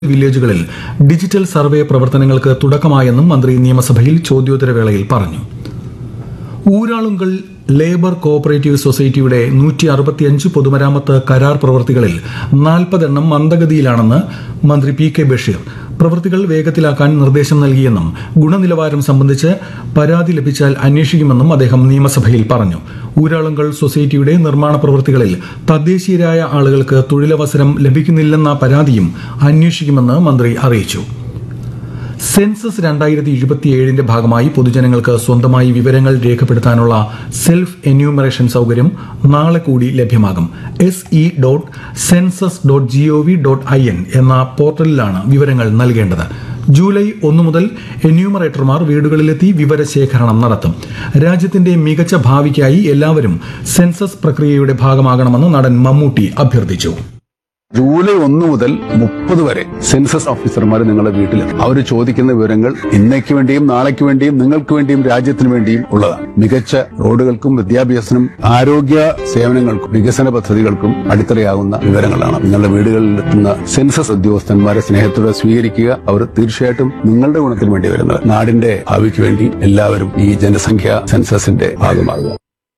വില്ലേജുകളിൽ digital survey പ്രവർത്തനങ്ങൾക്ക് തുടക്കമായെന്നും മന്ത്രി നിയമസഭയിൽ ചോദ്യോത്തരവേളയിൽ പറഞ്ഞു ഊരാളുങ്കൽ ലേബർ കോഓപ്പറേറ്റീവ് സൊസൈറ്റിയുടെ നൂറ്റി അറുപത്തിയഞ്ച് പൊതുമരാമത്ത് കരാർ പ്രവൃത്തികളിൽ നാൽപ്പതെണ്ണം മന്ദഗതിയിലാണെന്ന് മന്ത്രി പി കെ ബഷീർ പ്രവൃത്തികൾ വേഗത്തിലാക്കാൻ നിർദ്ദേശം നൽകിയെന്നും ഗുണനിലവാരം സംബന്ധിച്ച് പരാതി ലഭിച്ചാൽ അന്വേഷിക്കുമെന്നും അദ്ദേഹം നിയമസഭയിൽ പറഞ്ഞു ഊരാളുങ്കൽ സൊസൈറ്റിയുടെ നിർമ്മാണ പ്രവൃത്തികളിൽ തദ്ദേശീയരായ ആളുകൾക്ക് തൊഴിലവസരം ലഭിക്കുന്നില്ലെന്ന പരാതിയും അന്വേഷിക്കുമെന്ന് മന്ത്രി അറിയിച്ചു സെൻസസ് രണ്ടായിരത്തി ഇരുപത്തിയേഴിന്റെ ഭാഗമായി പൊതുജനങ്ങൾക്ക് സ്വന്തമായി വിവരങ്ങൾ രേഖപ്പെടുത്താനുള്ള സെൽഫ് എന്യൂമറേഷൻ സൗകര്യം നാളെ കൂടി ലഭ്യമാകും S E dot census dot G O V dot I N എന്ന പോർട്ടലിലാണ് വിവരങ്ങൾ നൽകേണ്ടത് ജൂലൈ ഒന്ന് മുതൽ എന്യൂമറേറ്റർമാർ വീടുകളിലെത്തി വിവരശേഖരണം നടത്തും രാജ്യത്തിന്റെ മികച്ച ഭാവിക്കായി എല്ലാവരും സെൻസസ് പ്രക്രിയയുടെ ഭാഗമാകണമെന്ന് നടൻ മമ്മൂട്ടി അഭ്യർത്ഥിച്ചു ജൂലൈ ഒന്ന് മുതൽ മുപ്പത് വരെ സെൻസസ് ഓഫീസർമാർ നിങ്ങളുടെ വീട്ടിലെത്തും അവർ ചോദിക്കുന്ന വിവരങ്ങൾ ഇന്നേക്ക് വേണ്ടിയും നാളേക്ക് വേണ്ടിയും നിങ്ങൾക്ക് വേണ്ടിയും രാജ്യത്തിന് വേണ്ടിയും ഉള്ളതാണ് മികച്ച റോഡുകൾക്കും വിദ്യാഭ്യാസത്തിനും ആരോഗ്യ സേവനങ്ങൾക്കും വികസന പദ്ധതികൾക്കും അടിത്തറയാകുന്ന വിവരങ്ങളാണ് നിങ്ങളുടെ വീടുകളിൽ എത്തുന്ന സെൻസസ് ഉദ്യോഗസ്ഥന്മാരെ സ്നേഹത്തോടെ സ്വീകരിക്കുക അവർ തീർച്ചയായിട്ടും നിങ്ങളുടെ ഗുണത്തിന് വേണ്ടി വരുന്നത് നാടിന്റെ ഭാവിക്ക് വേണ്ടി എല്ലാവരും ഈ ജനസംഖ്യ സെൻസസിന്റെ ഭാഗമാകുക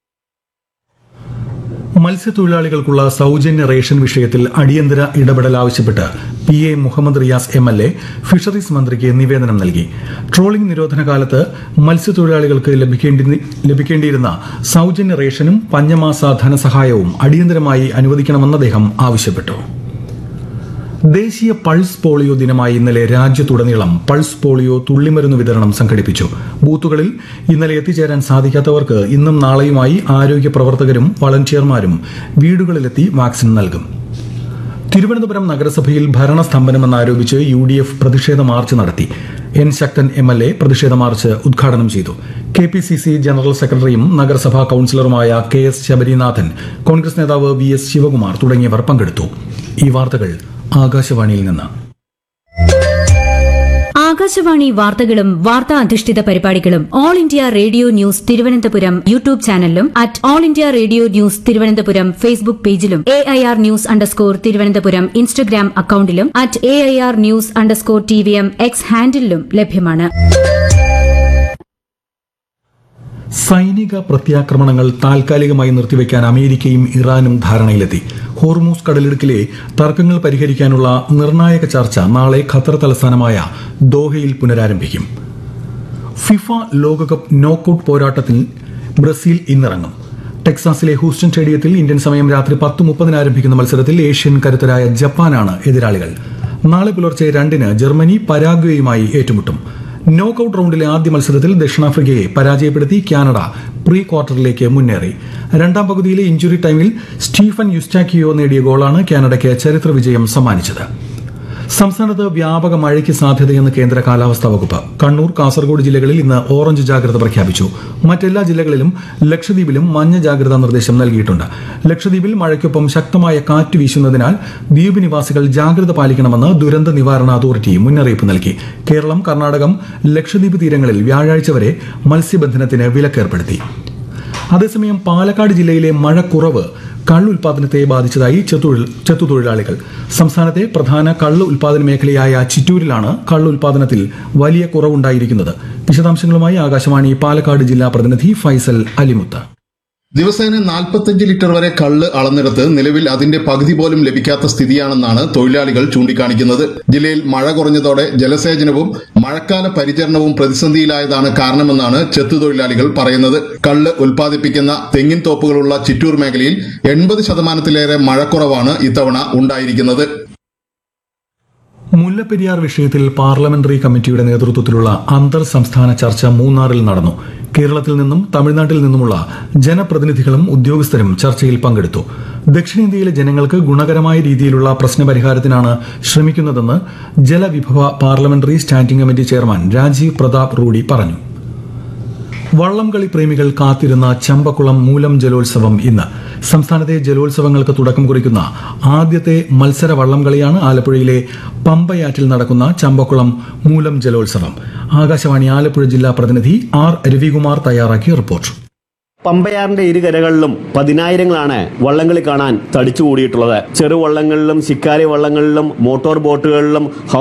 മത്സ്യത്തൊഴിലാളികൾക്കുള്ള സൗജന്യ റേഷൻ വിഷയത്തിൽ അടിയന്തര ഇടപെടൽ ആവശ്യപ്പെട്ട് P A Muhammad Riyas M L A fisheries മന്ത്രിക്ക് നിവേദനം നൽകി ട്രോളിംഗ് നിരോധന കാലത്ത് മത്സ്യത്തൊഴിലാളികൾക്ക് ലഭിക്കേണ്ടി ലഭിക്കേണ്ടിയിരുന്ന സൗജന്യ റേഷനും പഞ്ഞമാസ ധനസഹായവും അടിയന്തരമായി അനുവദിക്കണമെന്ന് അദ്ദേഹം ആവശ്യപ്പെട്ടു ദേശീയ പൾസ് പോളിയോ ദിനമായി ഇന്നലെ രാജ്യത്തുടനീളം പൾസ് പോളിയോ തുള്ളിമരുന്ന് വിതരണം സംഘടിപ്പിച്ചു ബൂത്തുകളിൽ ഇന്നലെ എത്തിച്ചേരാൻ സാധിക്കാത്തവർക്ക് ഇന്നും നാളെയുമായി ആരോഗ്യ പ്രവർത്തകരും വളണ്ടിയർമാരും വീടുകളിലെത്തി വാക്സിൻ നൽകും തിരുവനന്തപുരം നഗരസഭയിൽ ഭരണസ്തംഭനമെന്നാരോപിച്ച് യു ഡി എഫ് പ്രതിഷേധ മാർച്ച് നടത്തി N Sakthan M L A പ്രതിഷേധ മാർച്ച് ഉദ്ഘാടനം ചെയ്തു K P C C general സെക്രട്ടറിയും നഗരസഭാ കൌൺസിലറുമായ കെ എസ് ശബരിനാഥൻ കോൺഗ്രസ് നേതാവ് വി എസ് ശിവകുമാർ തുടങ്ങിയവർ പങ്കെടുത്തു ഈ വാർത്തകൾ ആകാശവാണിയിൽ നിന്ന് ആകാശവാണി വാർത്തകളും വാർത്താ അധിഷ്ഠിത പരിപാടികളും All India Radio News Thiruvananthapuram YouTube ചാനലിലും at All India Radio News Thiruvananthapuram Facebook പേജിലും A I R news underscore Thiruvananthapuram Instagram അക്കൌണ്ടിലും at A I R news underscore T V M X ഹാൻഡിലും ലഭ്യമാണ് സൈനിക പ്രത്യാക്രമണങ്ങൾ താൽക്കാലികമായി നിർത്തിവെക്കാൻ അമേരിക്കയും ഇറാനും ധാരണയിലെത്തി ഹോർമൂസ് കടലിടുക്കിലെ തർക്കങ്ങൾ പരിഹരിക്കാനുള്ള നിർണായക ചർച്ച നാളെ ഖത്തർ തലസ്ഥാനമായ ദോഹയിൽ പുനരാരംഭിക്കും ഫിഫ ലോകകപ്പ് നോക്കൌട്ട് പോരാട്ടത്തിൽ ബ്രസീൽ ഇന്നിറങ്ങും ടെക്സാസിലെ ഹൂസ്റ്റൺ സ്റ്റേഡിയത്തിൽ ഇന്ത്യൻ സമയം രാത്രി പത്ത് മുപ്പതിന് ആരംഭിക്കുന്ന മത്സരത്തിൽ ഏഷ്യൻ കരുത്തരായ ജപ്പാനാണ് എതിരാളികൾ നാളെ പുലർച്ചെ രണ്ടിന് ജർമ്മനി പരാഗ്വേയുമായി ഏറ്റുമുട്ടും നോക്കൌട്ട് റൌണ്ടിലെ ആദ്യ മത്സരത്തിൽ ദക്ഷിണാഫ്രിക്കയെ പരാജയപ്പെടുത്തി കാനഡ പ്രീ ക്വാർട്ടറിലേക്ക് മുന്നേറി രണ്ടാം പകുതിയിലെ ഇഞ്ചുറി ടൈമിൽ സ്റ്റീഫൻ യുസ്റ്റാക്കിയോ നേടിയ ഗോളാണ് കാനഡയ്ക്ക് ചരിത്ര വിജയം സമ്മാനിച്ചത് സംസ്ഥാനത്ത് വ്യാപക മഴയ്ക്ക് സാധ്യതയെന്ന് കേന്ദ്ര കാലാവസ്ഥാ വകുപ്പ് കണ്ണൂർ കാസർഗോഡ് ജില്ലകളിൽ ഇന്ന് ഓറഞ്ച് ജാഗ്രത പ്രഖ്യാപിച്ചു മറ്റെല്ലാ ജില്ലകളിലും ലക്ഷദ്വീപിലും മഞ്ഞ ജാഗ്രതാ നിർദ്ദേശം നൽകിയിട്ടുണ്ട് ലക്ഷദ്വീപിൽ മഴയ്ക്കൊപ്പം ശക്തമായ കാറ്റ് വീശുന്നതിനാൽ ദ്വീപ് നിവാസികൾ ജാഗ്രത പാലിക്കണമെന്ന് ദുരന്ത നിവാരണ അതോറിറ്റി മുന്നറിയിപ്പ് നൽകി കേരളം കർണാടകം ലക്ഷദ്വീപ് തീരങ്ങളിൽ വ്യാഴാഴ്ച വരെ മത്സ്യബന്ധനത്തിന് വിലക്കേർപ്പെടുത്തി അതേസമയം പാലക്കാട് ജില്ലയിലെ മഴക്കുറവ് കള്ള് ഉൽപാദനത്തെ ബാധിച്ചതായി ചെത്തൊഴിൽ- ചെത്തുതൊഴിലാളികൾ സംസ്ഥാനത്തെ പ്രധാന കള്ള് ഉൽപാദന മേഖലയായ ചിറ്റൂരിലാണ് കള്ള് ഉൽപാദനത്തിൽ വലിയ കുറവുണ്ടായിരിക്കുന്നത് വിശദാംശങ്ങളുമായി ആകാശവാണി പാലക്കാട് ജില്ലാ പ്രതിനിധി ഫൈസൽ അലിമുത്ത് ദിവസേന 45 ലിറ്റർ വരെ കള്ള് അളന്നെടുത്ത് നിലവിൽ അതിന്റെ പകുതി പോലും ലഭിക്കാത്ത സ്ഥിതിയാണെന്നാണ് തൊഴിലാളികൾ ചൂണ്ടിക്കാണിക്കുന്നത് ജില്ലയിൽ മഴ കുറഞ്ഞതോടെ ജലസേചനവും മഴക്കാല പരിചരണവും പ്രതിസന്ധിയിലായതാണ് കാരണമെന്നാണ് ചെത്തു തൊഴിലാളികൾ പറയുന്നത് കള്ള് ഉൽപ്പാദിപ്പിക്കുന്ന തെങ്ങിൻ തോപ്പുകളുള്ള ചിറ്റൂർ മേഖലയിൽ എൺപത് ശതമാനത്തിലേറെ മഴക്കുറവാണ് ഇത്തവണ ഉണ്ടായിരിക്കുന്നത് മുല്ലപ്പെരിയാർ വിഷയത്തിൽ പാർലമെന്ററി കമ്മിറ്റിയുടെ നേതൃത്വത്തിലുള്ള അന്തർ സംസ്ഥാന ചർച്ച മൂന്നാറിൽ നടന്നു കേരളത്തിൽ നിന്നും തമിഴ്നാട്ടിൽ നിന്നുമുള്ള ജനപ്രതിനിധികളും ഉദ്യോഗസ്ഥരും ചർച്ചയിൽ പങ്കെടുത്തു ദക്ഷിണേന്ത്യയിലെ ജനങ്ങൾക്ക് ഗുണകരമായ രീതിയിലുള്ള പ്രശ്നപരിഹാരത്തിനാണ് ശ്രമിക്കുന്നതെന്ന് ജലവിഭവ parliamentary standing committee chairman Rajiv Pratap Rudy പറഞ്ഞു വള്ളംകളി പ്രേമികൾ കാത്തിരുന്ന ചമ്പക്കുളം മൂലം ജലോത്സവം ഇന്ന് സംസ്ഥാനത്തെ ജലോത്സവങ്ങൾക്ക് തുടക്കം കുറിക്കുന്ന ആദ്യത്തെ മത്സര വള്ളംകളിയാണ് ആലപ്പുഴയിലെ പമ്പയാറ്റിൽ നടക്കുന്ന ചമ്പക്കുളം മൂലം ജലോത്സവം ആകാശവാണി ആലപ്പുഴ ജില്ലാ പ്രതിനിധി ആർ രവികുമാർ തയ്യാറാക്കിയ റിപ്പോർട്ട് പമ്പയാറിന്റെ ഇരുകരകളിലും പതിനായിരങ്ങളാണ് വള്ളംകളി കാണാൻ തടിച്ചുകൂടിയിട്ടുള്ളത് ചെറുവള്ളങ്ങളിലും ശിക്കാരി വള്ളങ്ങളിലും മോട്ടോർ ബോട്ടുകളിലും